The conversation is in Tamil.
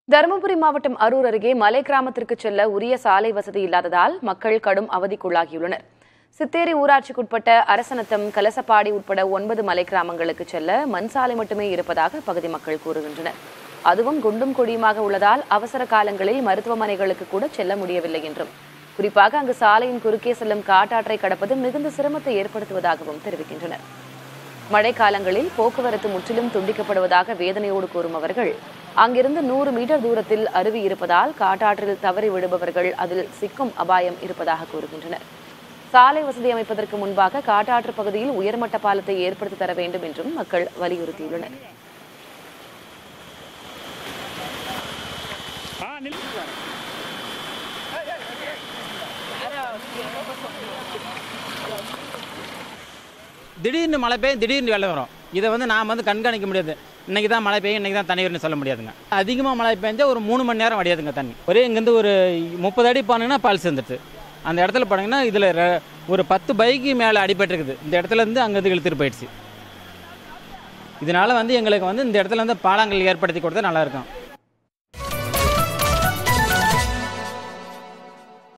தருமபுரி மாவட்டம் அரூர் அருகே மலை கிராமத்திற்கு செல்ல உரிய சாலை வசதி இல்லாததால் மக்கள் கடும் அவதிக்குள்ளாகியுள்ளனர் சித்தேரி ஊராட்சிக்குட்பட்ட அரசனத்தம் கலசப்பாடி உட்பட ஒன்பது மலை கிராமங்களுக்கு செல்ல மண் சாலை மட்டுமே இருப்பதாக பகுதி மக்கள் கூறுகின்றனர் அதுவும் குண்டும் கொடியுமாக உள்ளதால் அவசர காலங்களில் மருத்துவமனைகளுக்கு கூட செல்ல முடியவில்லை என்றும் குறிப்பாக அங்கு சாலையின் குறுக்கே செல்லும் காட்டாற்றை கடப்பது மிகுந்த சிரமத்தை ஏற்படுத்துவதாகவும் தெரிவிக்கின்றனர் மழைக்காலங்களில் போக்குவரத்து முற்றிலும் துண்டிக்கப்படுவதாக வேதனையோடு கூறும் அவர்கள் அங்கிருந்து நூறு மீட்டர் தூரத்தில் அருவி இருப்பதால் காட்டாற்றில் தவறி விடுபவர்கள் அதில் சிக்கும் அபாயம் இருப்பதாக கூறுகின்றனர் சாலை வசதி அமைப்பதற்கு முன்பாக காட்டாற்று பகுதியில் உயர்மட்ட பாலத்தை ஏற்படுத்தி தர வேண்டும் என்றும் மக்கள் வலியுறுத்தியுள்ளனர் திடீர்னு மழை பெய்யும் திடீர்னு வெள்ளம் வரும் இதை வந்து நாம் வந்து கண்காணிக்க முடியாது இன்னைக்கு தான் மழை பெய்யும் இன்னைக்கு தான் தண்ணி வரும்னு சொல்ல முடியாதுங்க அதிகமாக மழை பெஞ்சா ஒரு மூணு மணி நேரம் வடியாதுங்க தண்ணி ஒரே இங்கேருந்து ஒரு முப்பது அடி போனீங்கன்னா பால் சேர்ந்துட்டு அந்த இடத்துல போனீங்கன்னா இதில் ஒரு பத்து பைக்கு மேலே அடிபட்டிருக்குது இந்த இடத்துல இருந்து அங்கேருந்து இழுத்துட்டு போயிடுச்சு இதனால வந்து எங்களுக்கு வந்து இந்த இடத்துல வந்து பாலங்கள் ஏற்படுத்தி கொடுத்தா நல்லா இருக்கும்